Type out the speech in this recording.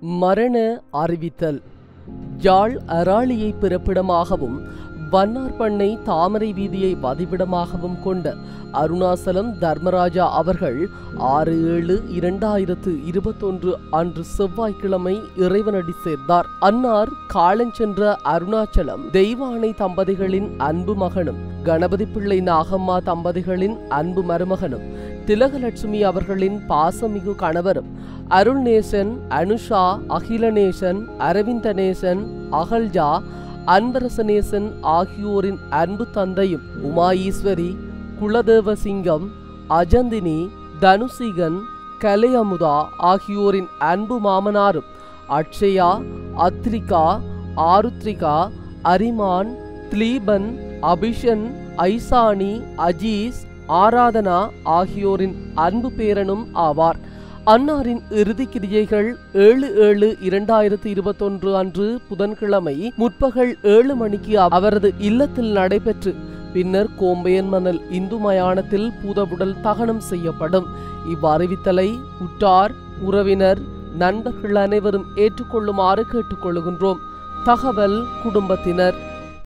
மரண அறிவித்தல் யாழ் அராளியை பிறப்பிடமாகவும் வண்ணார்பண்ணை தாமரை வீதியை பதிவிடமாகவும் கொண்ட அருணாசலம் தர்மராஜா அவர்கள் ஆறு ஏழு இரண்டாயிரத்து இருபத்தொன்று அன்று செவ்வாய்க்கிழமை இறைவனடி சேர்ந்தார் அன்னார் காலஞ்சென்ற அருணாச்சலம் தெய்வானை தம்பதிகளின் அன்பு மகனும் கணபதி பிள்ளை நாகம்மா தம்பதிகளின் அன்பு மருமகனும் திலகலட்சுமி அவர்களின் பாசமிகு கணவரும் அருள்நேசன் அனுஷா அகிலநேசன் அரவிந்தநேசன் அகல்ஜா அன்பரசநேசன் ஆகியோரின் அன்பு தந்தையும் உமா ஈஸ்வரி குலதேவசிங்கம் அஜந்தினி தனுசிகன் கலையமுதா ஆகியோரின் அன்பு மாமனாரும் அக்ஷயா அத்ரிகா ஆருத்ரிகா அரிமான் த்லீபன் அபிஷன் ஐசானி அஜீஸ் ஆராதனா ஆகியோரின் அன்பு பேரனும் ஆவார் அன்னாரின் இறுதி கிரியைகள் ஏழு ஏழு இரண்டாயிரத்தி இருபத்தொன்று அன்று புதன்கிழமை முற்பகல் ஏழு மணிக்கு அவரது இல்லத்தில் நடைபெற்று பின்னர் கோம்பையன் மணல் இந்து மயானத்தில் பூதவுடல் தகனம் செய்யப்படும் இவ்வறிவித்தலை உற்றார் உறவினர் நண்பர்கள் அனைவரும் ஏற்றுக்கொள்ளுமாறு கேட்டுக்கொள்கின்றோம் தகவல் குடும்பத்தினர்